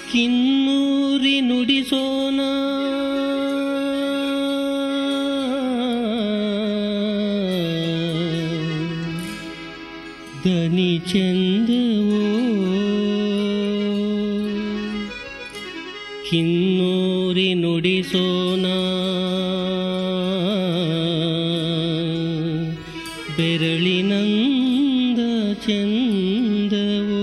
ಕಿನ್ನೂರಿ ನುಡಿಸೋನ ದನಿ ಚಂದವೋ ಕಿನ್ನೂರಿ ನುಡಿಸೋನ ಬೆರಳಿನಂದ ಚಂದವೋ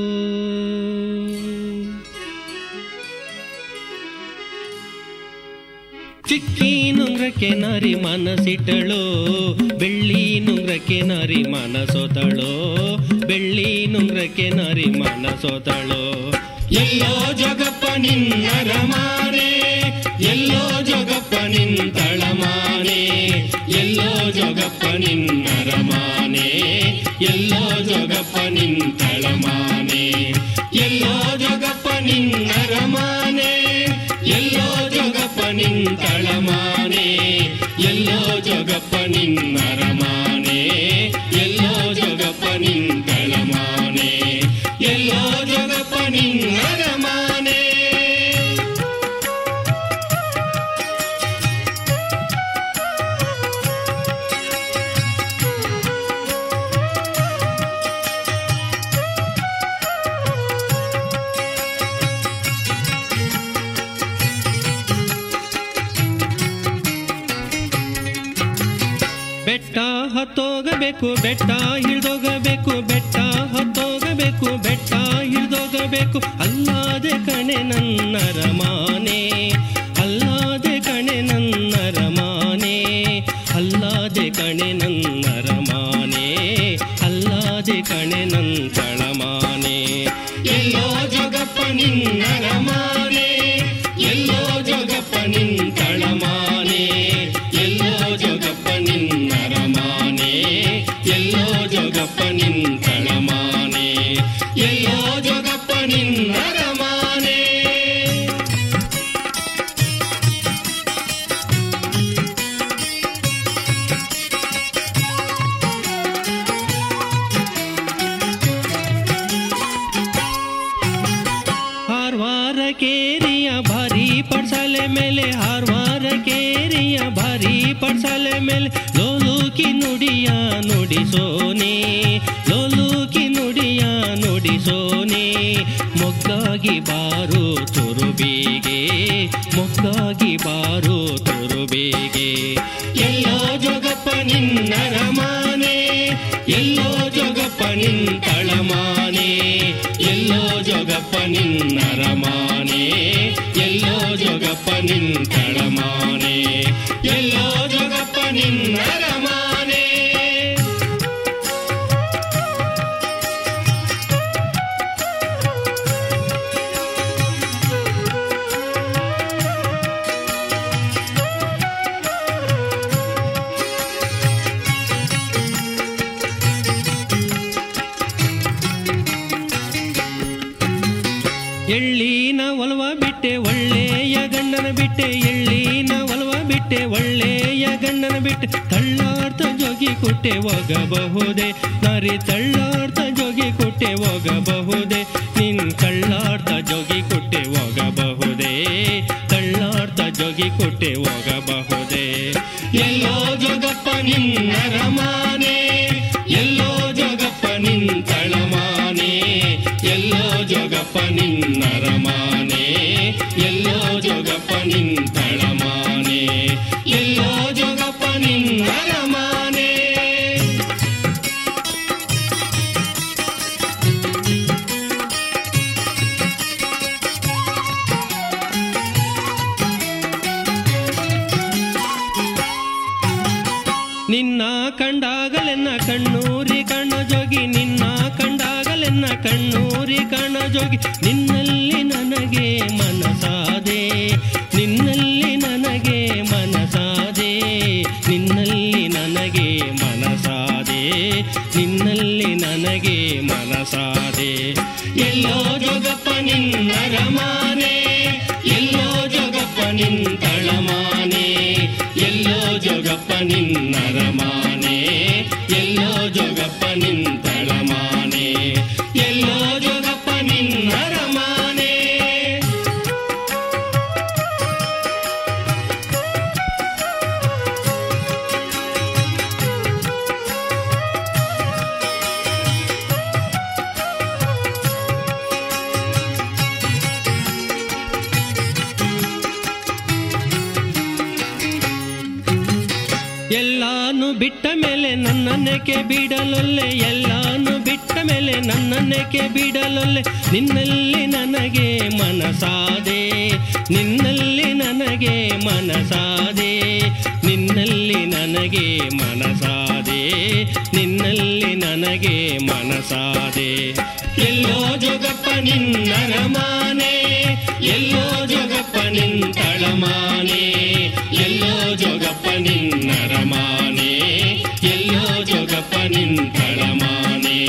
ಚಿಕ್ಕಿ ನುಂಗ್ರಕ್ಕೆ ನರಿ ಮನಸ್ಸಿಟ್ಟಳೋ ಬೆಳ್ಳಿ ನುಂಗ್ರಕ್ಕೆ ನರಿ ಮನಸೋತಳೋ ಬೆಳ್ಳಿ ನುಂಗ್ರಕ್ಕೆ ನರಿ ಮನಸೋತಳೋ ಎಲ್ಲೋ ಜಗಪ್ಪ ನಿನ್ನರ ಮಾನೆ ಎಲ್ಲೋ ಜಗಪ್ಪ ನಿಂತಳಮಾನೆ ಎಲ್ಲೋ ಜಗಪ್ಪ ನಿನ್ನರ ಮಾನೆ ಎಲ್ಲೋ ಜಗಪ್ಪ ನಿಂತಳಮಾನೆ ಎಲ್ಲೋ ಜಗಪ್ಪ ನಿನ್ನರ ಮಾನೆ ಎಲ್ಲೋ ಜಗಪ್ಪ ನಿಂತಳಮಾನೆ ಎಲ್ಲೋ ಜಗಪ್ಪ ನಿನ್ನರಮಾನೆ ಎಲ್ಲೋ ಜಗಪ್ಪ ನಿಂತಳಮಾನೆ ಎಲ್ಲೋ ಜಗಪ್ಪ ನಿನ್ನರಮಾನೆ ಬೆಟ್ಟ ಹತ್ತೋಗಬೇಕು ಬೆಟ್ಟ ಹಿಡ್ದೋಗಬೇಕು ಬೆಟ್ಟ ಹತ್ತೋಗಬೇಕು ಬೆಟ್ಟ ಹಿಡ್ದೋಗಬೇಕು ಅಲ್ಲಾದೆ ಕಣೆ ನನ್ನರ ಮಾನೆ ಅಲ್ಲಾದೆ ಕಣೆ ನನ್ನರ ಮಾನೆ ಅಲ್ಲಾದೆ ಕಣೆ ನನ್ನರ ಮಾನೆ ಅಲ್ಲಾದೆ ಕಣೆ ನಂತಳ ಮಾನೆ ಎಲ್ಲೋ ಜಗಪ್ಪ ನಿನ್ನರ ಮಾನೆ ಎಲ್ಲೋ ಜಗಪ್ಪ ನಿಂತಳ ಮಾನೆ ಎಲ್ಲೋ ಜಗಪ್ಪ ನಿನ್ನರ ಮಾನೆ ಎಲ್ಲೋ ಜಗಪ್ಪ ನಿಂತಳ ಮಾನೆ ಎಲ್ಲೋ ಜಗಪ್ಪ ನಿನ್ನರ ಮಾನೆ ಹಾರ್ವಾರ ಕೇರಿಯ ಭಾರಿ ಪಡ್ಸಲೆ ಮೇಲೆ ಹಾರ್ವಾರ ಕೇರಿಯ ಭಾರಿ ಪಡ್ಸಲೆ ಮೇಲೆ ಲೋಲೂಕಿ ನುಡಿಯ ನುಡಿಸೋನೆ ಲೋಲೂಕಿ ನುಡಿಯ ನುಡಿಸೋನೆ ಮೊಗ್ಗಾಗಿ ಬಾರು ತುರುಬಿಗೆ ಮೊಗ್ಗಾಗಿ ಬಾರು ತುರುಬಿಗೆ ಎಲ್ಲೋ ಜೋಗಪ್ಪ ನಿನ್ನರ ಮಾನೆ ಎಲ್ಲೋ ಜೋಗಪ್ಪ ನಿಂತಳ ಮಾನೆ ಎಲ್ಲೋ ಜೋಗಪ್ಪ ನಿನ್ನರ ಮಾನೆ ಎಲ್ಲೋ ಜೋಗಪ್ಪ ನಿಂತಳ ಮಾನೆ ಎಲ್ಲೋ ಜೋಗಪ್ಪ ನಿನ್ನರ ಮಾನೆ ಎಳ್ಳಿನ ಒಲವ ಬಿಟ್ಟೆ ಒಳ್ಳೆಯ ಗಂಡನ ಬಿಟ್ಟೆ ಎಳ್ಳಿನ ಒಲವ ಬಿಟ್ಟೆ ಒಳ್ಳೆಯ ಗಂಡನ ಬಿಟ್ಟೆ ತಳ್ಳಾರ್ಥ ಜೋಗಿ ಕೊಟ್ಟೆ ಹೋಗಬಹುದೇ ನರಿ ತಳ್ಳಾರ್ಥ ಜೋಗಿ ಕೊಟ್ಟೆ ಹೋಗಬಹುದೇ ನಿನ್ ಕಳ್ಳಾರ್ಥ ಜೋಗಿ ಕೊಟ್ಟೆ ಹೋಗಬಹುದೇ ತಳ್ಳಾರ್ಥ ಜೋಗಿ ಕೊಟ್ಟೆ ಹೋಗಬಹುದೇ ಎಲ್ಲೋ ಜೋಗಪ್ಪ ನಿನ್ನರ ಮಾನೆ ಎಲ್ಲೋ ಜೋಗಪ್ಪ ನಿಂತಳ ಮಾನೆ ಎಲ್ಲೋ ಜೋಗಪ್ಪ ನಿನ್ನರ ಮಾನೆ ಎಲ್ಲೋ ಜೋಗಪ್ಪ ನಿಂತಳ ಮಾನೆ ಎಲ್ಲೋ ಜೋಗಪ್ಪ ನಿನ್ನರ ಮಾನೆ ನಿನ್ನ ಕಂಡಾಗಲೆನ್ನ ಕಣ್ಣೂರಿ ಕಣ್ಣ ಜೋಗಿ ನಿನ್ನ ಕಂಡಾಗಲೆನ್ನ ಕಣ್ಣೂರಿ ಕಣ್ಣ ಜೋಗಿ ನಿನ್ನಲ್ಲಿ ನನಗೆ ಮನಸಾದೆ ನಿನ್ನಲ್ಲಿ ನನಗೆ ಮನಸಾದೆ ನಿನ್ನಲ್ಲಿ ನನಗೆ ಮನಸಾದೆ ನಿನ್ನಲ್ಲಿ ನನಗೆ ಮನಸಾದೆ ಎಲ್ಲೋ ಜೋಗಪ್ಪ ನಿನ್ನರ ಮಾನೆ ಎಲ್ಲೋ ಜೋಗಪ್ಪ ನಿಂತಳ ಮಾನೆ ಎಲ್ಲೋ ಜೋಗಪ್ಪ ನಿನ್ನರ ಮಾನೆ ಎಲ್ಲೋ ಜೋಗಪ್ಪ ನಿಂತಳ ಮಾನೆ ಎಲ್ಲೋ ಜೋಗಪ್ಪ ನಿನ್ನರ ಮಾನೆ ನನ್ನನ್ನೇಕೆ ಬಿಡಲೊಲ್ಲೆ ಎಲ್ಲಾನು ಬಿಟ್ಟ ಮೇಲೆ ನನ್ನನ್ನೇಕೆ ಬಿಡಲೊಲ್ಲೆ ನಿನ್ನಲ್ಲಿ ನನಗೆ ಮನಸಾದೆ ನಿನ್ನಲ್ಲಿ ನನಗೆ ಮನಸಾದೆ ನಿನ್ನಲ್ಲಿ ನನಗೆ ಮನಸಾದೆ ನಿನ್ನಲ್ಲಿ ನನಗೆ ಮನಸಾದೆ ಎಲ್ಲೋ ಜೋಗಪ್ಪ ನಿನ್ನರ ಮಾನೆ ಎಲ್ಲೋ ಜೋಗಪ್ಪ ನಿಂತಳಮಾನೆ ಎಲ್ಲೋ ಜೋಗಪ್ಪ ನಿನ್ನರ ಮಾನೆ ಎಲ್ಲೋ ಜೋಗಪ್ಪ ನಿಂತಳಮಾನೆ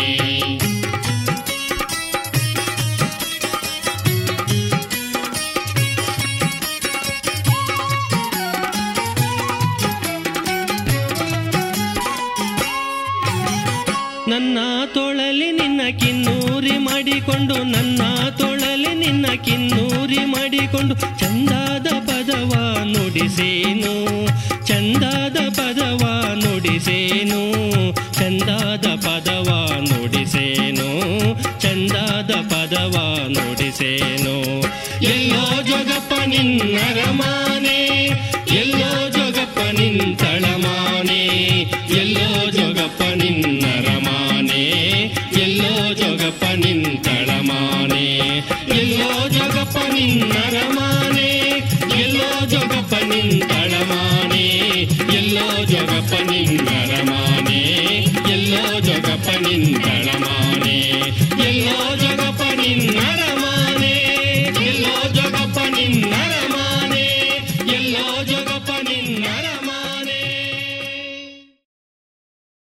ನನ್ನ ತೋಳಲಿ ನಿನ್ನ ಕಿನ್ನೂರಿ ಮಾಡಿಕೊಂಡು ನನ್ನ ತೋಳಲಿ ನಿನ್ನ ಕಿನ್ನೂರಿ ಮಾಡಿಕೊಂಡು ಚಂದಾದ ಪದವ ನುಡಿಸೇನು ಚಂದಾದ ಪದವ ನುಡಿಸೇನು ಚಂದಾದ ಪದವ ನುಡಿಸೇನು ಚಂದಾದ ಪದವ ನುಡಿಸೇನು ಎಲ್ಲೋ ಜೋಗಪ್ಪ ನಿನ್ನರ ಮಾನೆ ಎಲ್ಲೋ ಜೋಗಪ್ಪ ನಿಂತಳಮಾನೆ ಎಲ್ಲೋ ಜೋಗಪ್ಪ ನಿನ್ನರ ಮಾನೆ ಎಲ್ಲೋ ಜೋಗಪ್ಪ ನಿಂತಳಮಾನೆ ಎಲ್ಲೋ ಜೋಗಪ್ಪ ನಿನ್ನರ ಮಾನೆ ಎಲ್ಲೋ ಜೋಗಪ್ಪ ನಿಂತಳಮಾನೆ ಎಲ್ಲೋ ಜೋಗಪ್ಪ ನಿನ್ನರ ಮಾನೆ ಎಲ್ಲೋ ಜೋಗಪ್ಪ ನಿಂತಳಮಾನೆ ಎಲ್ಲೋ